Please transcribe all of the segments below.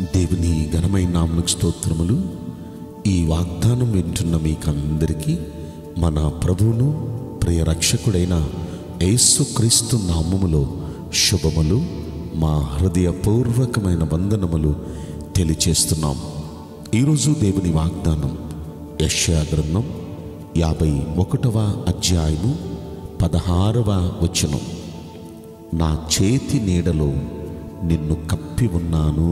దేవుని ఘనమైన నామలకు స్తోత్రములు ఈ వాగ్దానం వింటున్న మీకందరికీ మన ప్రభువును ప్రియ రక్షకుడైన యేసుక్రీస్తు నామములో శుభములు మా హృదయపూర్వకమైన వందనములు తెలియచేస్తున్నాం ఈరోజు దేవుని వాగ్దానం యెషయా గ్రంథం యాభై ఒకటవ అధ్యాయము పదహారవ వచనం నా చేతి నీడలో నిన్ను కప్పి ఉన్నాను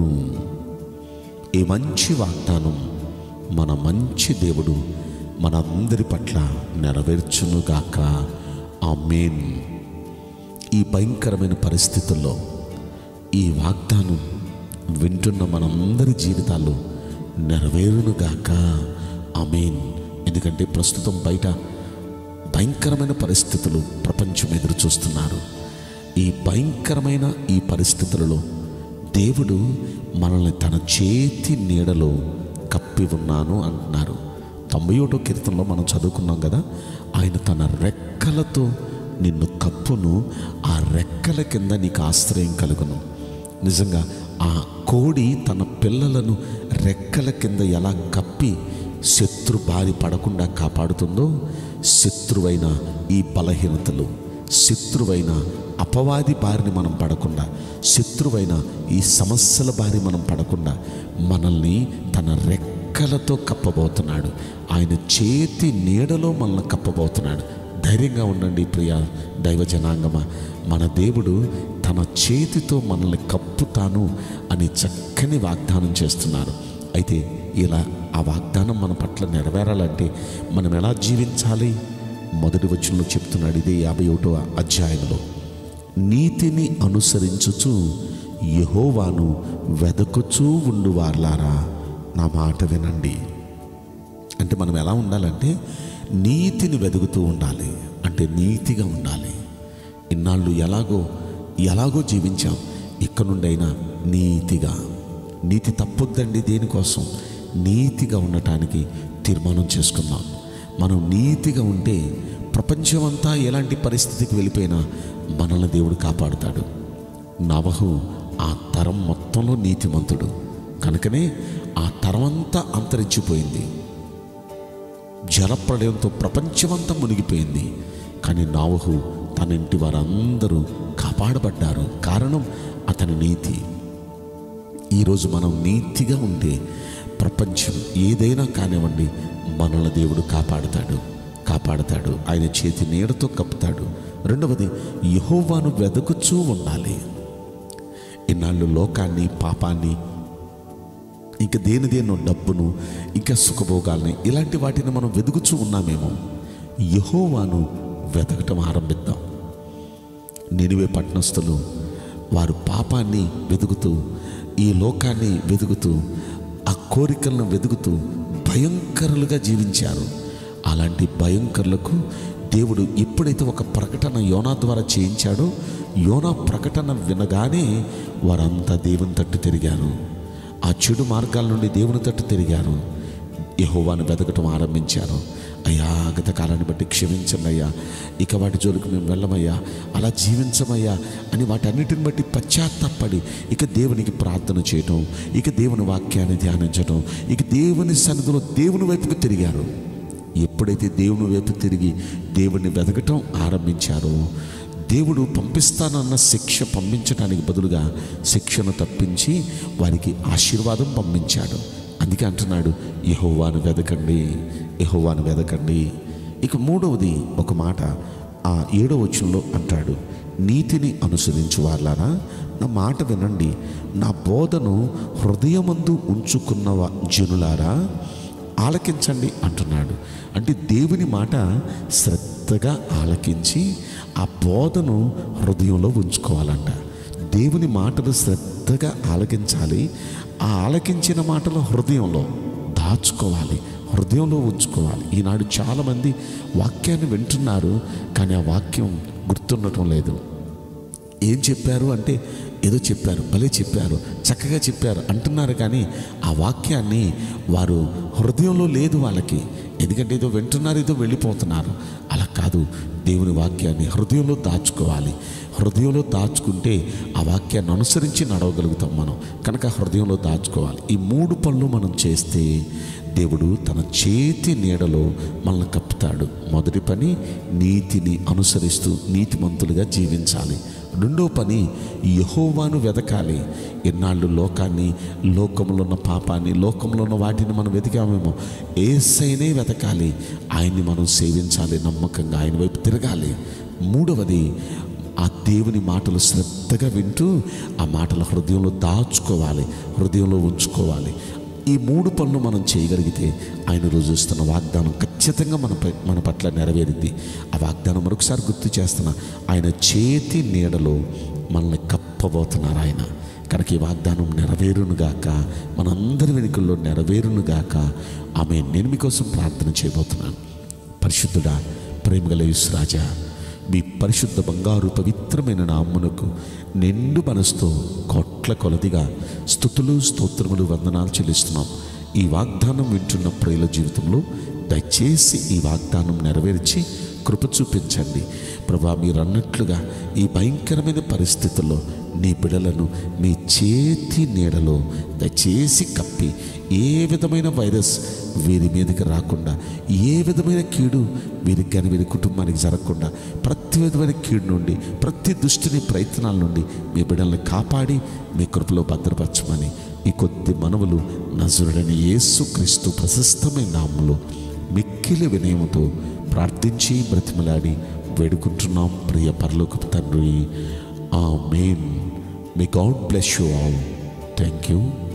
ఈ మంచి వాగ్దానం మన మంచి దేవుడు మనందరి పట్ల నెరవేర్చునుగాక ఆమేన్ ఈ భయంకరమైన పరిస్థితుల్లో ఈ వాగ్దానం వింటున్న మనందరి జీవితాల్లో నెరవేరునుగాక ఆమేన్ ఎందుకంటే ప్రస్తుతం బయట భయంకరమైన పరిస్థితులు ప్రపంచం ఎదురు చూస్తున్నారు ఈ భయంకరమైన ఈ పరిస్థితులలో దేవుడు మనల్ని తన చేతి నీడలో కప్పి ఉన్నాను అంటున్నారు తొంభై ఒకటో కీర్తనలో మనం చదువుకున్నాం కదా ఆయన తన రెక్కలతో నిన్ను కప్పును ఆ రెక్కల కింద నీకు ఆశ్రయం కలుగును నిజంగా ఆ కోడి తన పిల్లలను రెక్కల కింద ఎలా కప్పి శత్రు బారి పడకుండా కాపాడుతుందో శత్రువైన ఈ బలహీనతలు శత్రువైన అపవాది బారిని మనం పడకుండా శత్రువైన ఈ సమస్యల బారి మనం పడకుండా మనల్ని తన రెక్కలతో కప్పబోతున్నాడు ఆయన చేతి నీడలో మనల్ని కప్పబోతున్నాడు ధైర్యంగా ఉండండి ప్రియ దైవ జనాంగమా మన దేవుడు తన చేతితో మనల్ని కప్పుతాను అని చక్కని వాగ్దానం చేస్తున్నారు అయితే ఇలా ఆ వాగ్దానం మన పట్ల నెరవేరాలంటే మనం ఎలా జీవించాలి మొదటి వచనంలో చెప్తున్నాడు ఇదే యాభై ఒకటో అధ్యాయంలో నీతిని అనుసరించుచు యహోవాను వెదకుచూ ఉండు వార్లారా నా మాట వినండి అంటే మనం ఎలా ఉండాలంటే నీతిని వెతుకుతూ ఉండాలి అంటే నీతిగా ఉండాలి ఇన్నాళ్ళు ఎలాగో ఎలాగో జీవించాం ఇక్కడ నుండైనా నీతిగా నీతి తప్పొద్దండి దేనికోసం నీతిగా ఉండటానికి తీర్మానం చేసుకున్నాం మనం నీతిగా ఉంటే ప్రపంచమంతా ఎలాంటి పరిస్థితికి వెళ్ళిపోయినా మనల్ని దేవుడు కాపాడుతాడు నవహు ఆ తరం మొత్తంలో నీతిమంతుడు కనుకనే ఆ తరం అంతా అంతరించిపోయింది జలప్రళయంతో ప్రపంచమంతా మునిగిపోయింది కానీ నావహు తన ఇంటి వారందరూ కాపాడబడ్డారు కారణం అతని నీతి ఈరోజు మనం నీతిగా ఉంటే ప్రపంచం ఏదైనా కానివ్వండి మనల్ని దేవుడు కాపాడుతాడు కాపాడుతాడు ఆయన చేతి నీడతో కప్పుతాడు రెండవది యహోవాను వెదకుచూ ఉండాలి ఇన్నాళ్ళు లోకాన్ని పాపాన్ని ఇంకా దేని దేనో డబ్బును ఇంకా సుఖభోగాల్ని ఇలాంటి వాటిని మనం వెతుకుచూ ఉన్నామేమో యహోవాను వెతకటం ఆరంభిద్దాం నినివే పట్టణస్థులు వారు పాపాన్ని వెతుకుతూ ఈ లోకాన్ని వెతుకుతూ ఆ కోరికలను వెతుకుతూ భయంకరులుగా జీవించారు అలాంటి భయంకరులకు దేవుడు ఎప్పుడైతే ఒక ప్రకటన యోనా ద్వారా చేయించాడో యోనా ప్రకటన వినగానే వారంతా దేవుని తట్టు తిరిగారు ఆ చెడు మార్గాల నుండి దేవుని తట్టు తిరిగారు యహోవాను వెతకటం ఆరంభించారు అయ్యా గత కాలాన్ని బట్టి క్షమించండి అయ్యా ఇక వాటి జోలికి మేము వెళ్ళమయ్యా అలా జీవించమయ్యా అని వాటన్నిటిని బట్టి పశ్చాత్తాపడి ఇక దేవునికి ప్రార్థన చేయటం ఇక దేవుని వాక్యాన్ని ధ్యానించటం ఇక దేవుని సన్నిధిలో దేవుని వైపుకు తిరిగారు ఎప్పుడైతే దేవుని వైపు తిరిగి దేవుణ్ణి వెతకటం ఆరంభించారో దేవుడు పంపిస్తానన్న శిక్ష పంపించడానికి బదులుగా శిక్షను తప్పించి వారికి ఆశీర్వాదం పంపించాడు అందుకే అంటున్నాడు యహోవాను వెదకండి యహోవాను వెదకండి ఇక మూడవది ఒక మాట ఆ ఏడో వచనంలో అంటాడు నీతిని అనుసరించు వాళ్ళారా నా మాట వినండి నా బోధను హృదయమందు ఉంచుకున్న వా- జనులారా ఆలకించండి అంటున్నాడు అంటే దేవుని మాట శ్రద్ధగా ఆలకించి ఆ బోధను హృదయంలో ఉంచుకోవాలంట దేవుని మాటలు శ్రద్ధగా ఆలకించాలి ఆ ఆలకించిన మాటలు హృదయంలో దాచుకోవాలి హృదయంలో ఉంచుకోవాలి ఈనాడు చాలామంది వాక్యాన్ని వింటున్నారు కానీ ఆ వాక్యం గుర్తుండటం లేదు ఏం చెప్పారు అంటే ఏదో చెప్పారు భలే చెప్పారు చక్కగా చెప్పారు అంటున్నారు కానీ ఆ వాక్యాన్ని వారు హృదయంలో లేదు వాళ్ళకి ఎందుకంటే ఏదో వింటున్నారు ఏదో వెళ్ళిపోతున్నారు అలా కాదు దేవుని వాక్యాన్ని హృదయంలో దాచుకోవాలి హృదయంలో దాచుకుంటే ఆ వాక్యాన్ని అనుసరించి నడవగలుగుతాం మనం కనుక హృదయంలో దాచుకోవాలి ఈ మూడు పనులు మనం చేస్తే దేవుడు తన చేతి నీడలో మనల్ని కప్పుతాడు మొదటి పని నీతిని అనుసరిస్తూ నీతిమంతులుగా జీవించాలి రెండో పని యహోవాను వెతకాలి ఎన్నాళ్ళు లోకాన్ని లోకంలో ఉన్న పాపాన్ని లోకంలో ఉన్న వాటిని మనం వెతికామేమో ఏసైనే వెతకాలి ఆయన్ని మనం సేవించాలి నమ్మకంగా ఆయన వైపు తిరగాలి మూడవది ఆ దేవుని మాటలు శ్రద్ధగా వింటూ ఆ మాటల హృదయంలో దాచుకోవాలి హృదయంలో ఉంచుకోవాలి ఈ మూడు పనులు మనం చేయగలిగితే ఆయన రుజుస్తున్న వాగ్దానం ఖచ్చితంగా మన పై- మన పట్ల నెరవేరింది ఆ వాగ్దానం మరొకసారి గుర్తు చేస్తున్నా ఆయన చేతి నీడలో మనల్ని కప్పబోతున్నారు ఆయన కనుక ఈ వాగ్దానం నెరవేరునుగాక మనందరి వెనుకల్లో నెరవేరునుగాక ఆమె నేను మీకోసం ప్రార్థన చేయబోతున్నాను పరిశుద్ధుడా ప్రేమగల రాజా మీ పరిశుద్ధ బంగారు పవిత్రమైన నామ్మునకు నిండు మనసుతో కోట్ల కొలదిగా స్థుతులు స్తోత్రములు వందనాలు చెల్లిస్తున్నాం ఈ వాగ్దానం వింటున్న ప్రియుల జీవితంలో దయచేసి ఈ వాగ్దానం నెరవేర్చి కృప చూపించండి ప్రభా మీరు అన్నట్లుగా ఈ భయంకరమైన పరిస్థితుల్లో నీ బిడలను మీ చేతి నీడలో దయచేసి కప్పి ఏ విధమైన వైరస్ వీరి మీదకి రాకుండా ఏ విధమైన కీడు వీరికి కానీ వీరి కుటుంబానికి జరగకుండా ప్రతి విధమైన కీడు నుండి ప్రతి దుష్టిని ప్రయత్నాల నుండి మీ బిడ్డల్ని కాపాడి మీ కృపలో భద్రపరచమని ఈ కొద్ది మనవులు నజరుడని యేసు క్రీస్తు ప్రశస్తమైన నామంలో మిక్కిలి వినయముతో ప్రార్థించి బ్రతిమలాడి వేడుకుంటున్నాం ప్రియ పరలోకపు తండ్రి amen may God bless you all thank you